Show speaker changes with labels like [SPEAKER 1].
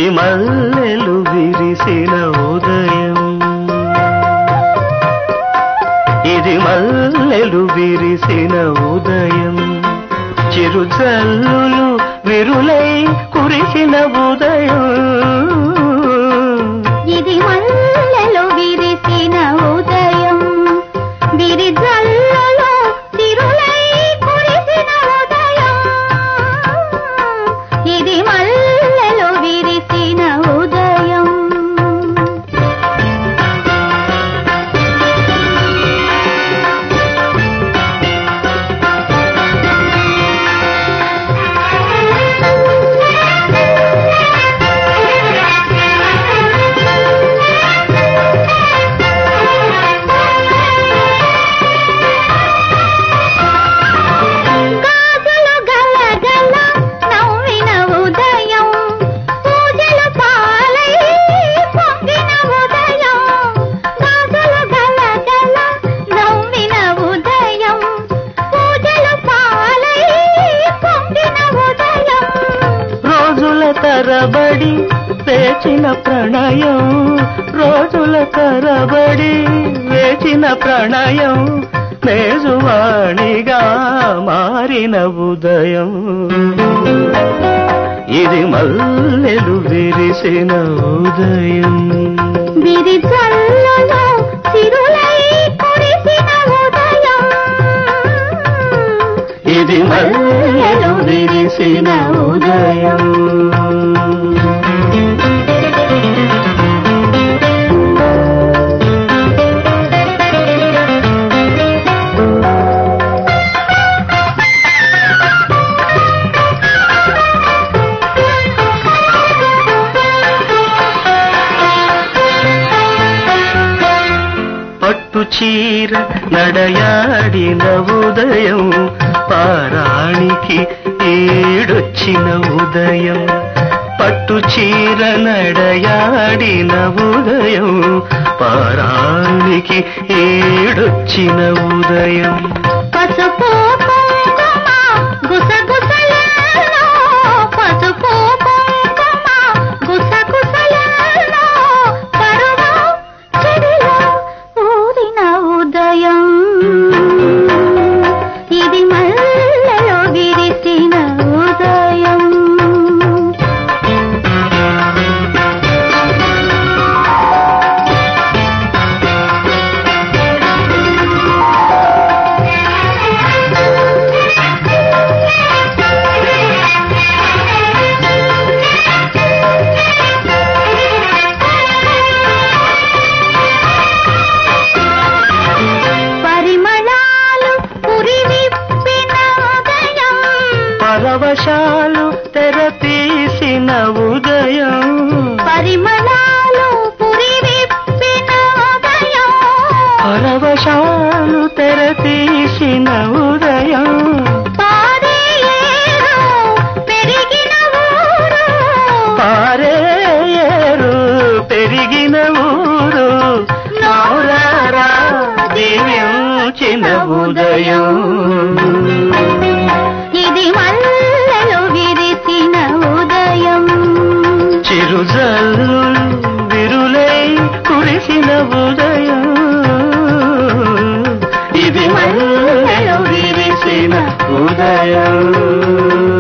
[SPEAKER 1] మల్లెలు విరిసిన ఉదయం ఇది మల్లెలు విరిసిన ఉదయం చిరుజల్లులు విరులై కురిసిన ఉదయం
[SPEAKER 2] ఇది మల్లెలు విరిసిన ఉదయం విరిజల్లలో తిరులై కురిసిన ఉదయం ఇది మల్లెలు విరిసిన ఉదయం గాజులు గలగల నవ్విన ఉదయం పూజలు పాలై పొంగిన ఉదయం గాజులు గలగల నవ్విన ఉదయం పూజలు పాలై పొంగిన ఉదయం
[SPEAKER 1] రోజుల తరబడి వేచిన ప్రణయం రోజుల తరబడి వేచిన ప్రణయం మేజువాణిగా మారిన ఉదయం ఇది మల్లెలు విరిసిన ఉదయం
[SPEAKER 2] విరిజల్లలో తిరులై కురిసిన ఉదయం
[SPEAKER 1] ఇది మల్లెలు విరిసిన ఉదయం పట్టు చీర నడయాడిన ఉదయం పారాణికి ఏడొచ్చిన ఉదయం పట్టు చీర నడయాడిన ఉదయం పారాణికి ఏడొచ్చిన ఉదయం
[SPEAKER 2] పసుపు కుంకుమ గుసగుసలలో పసుపు కుంకుమ గుసగుసలలో పరువం చెడిలో ఊరిన ఉదయం ఇది మల్లెలో విరిసిన ఉదయం పరిమళాలు పురివిప్పిన ఉదయం
[SPEAKER 1] పరవశాలు తెరతీసిన ఉదయం
[SPEAKER 2] పరిమళాలు పురివిప్పిన ఉదయం
[SPEAKER 1] పరవశాలు తెరతీసిన ఉదయం
[SPEAKER 2] పారే ఏరు పెరిగిన ఊరు
[SPEAKER 1] పారే ఏరు పెరిగిన ఊరు నోరారా దివ్యించిన ఉదయం
[SPEAKER 2] ఇది మల్లెలు విరిసిన ఉదయం
[SPEAKER 1] చిరుజల్లు విరులై కురిసిన ఉదయం ఇది మల్లెలు విరిసిన ఉదయం